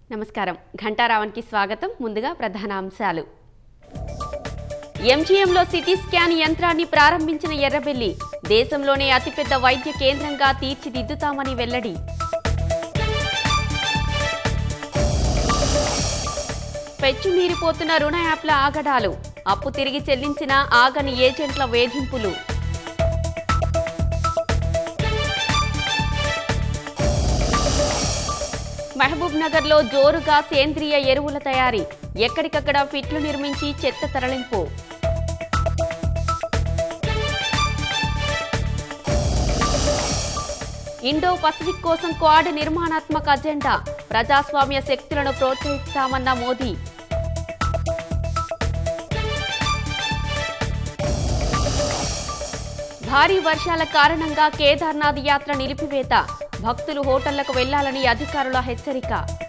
నమస్కారం ఘంటారావన్కి స్వాగతం ముందుగా ప్రధాన అంశాలు ఎంజీఎంలో సిటీ స్కాన్ యంత్రాన్ని ప్రారంభించిన ఎర్రబెల్లి దేశంలోనే అతిపెద్ద వైద్య కేంద్రంగా తీర్చిదిద్దుతామని వెల్లడి పెచ్చుమీరిపోతున్న రుణ యాప్ల ఆగడాలు అప్పు తిరిగి చెల్లించిన ఆగని ఏజెంట్ల వేధింపులు మహబూబ్ నగర్ లో జోరుగా సేంద్రియ ఎరువుల తయారీ ఎక్కడికక్కడ ఫిట్లు నిర్మించి చెత్త తరలింపు ఇండో పసిఫిక్ కోసం క్వాడ్ నిర్మాణాత్మక అజెండా ప్రజాస్వామ్య శక్తులను ప్రోత్సహిస్తామన్న మోదీ భారీ వర్షాల కారణంగా కేదార్నాథ్ యాత్ర నిలిపివేత భక్తులు హోటళ్లకు వెళ్లాలని అధికారుల హెచ్చరిక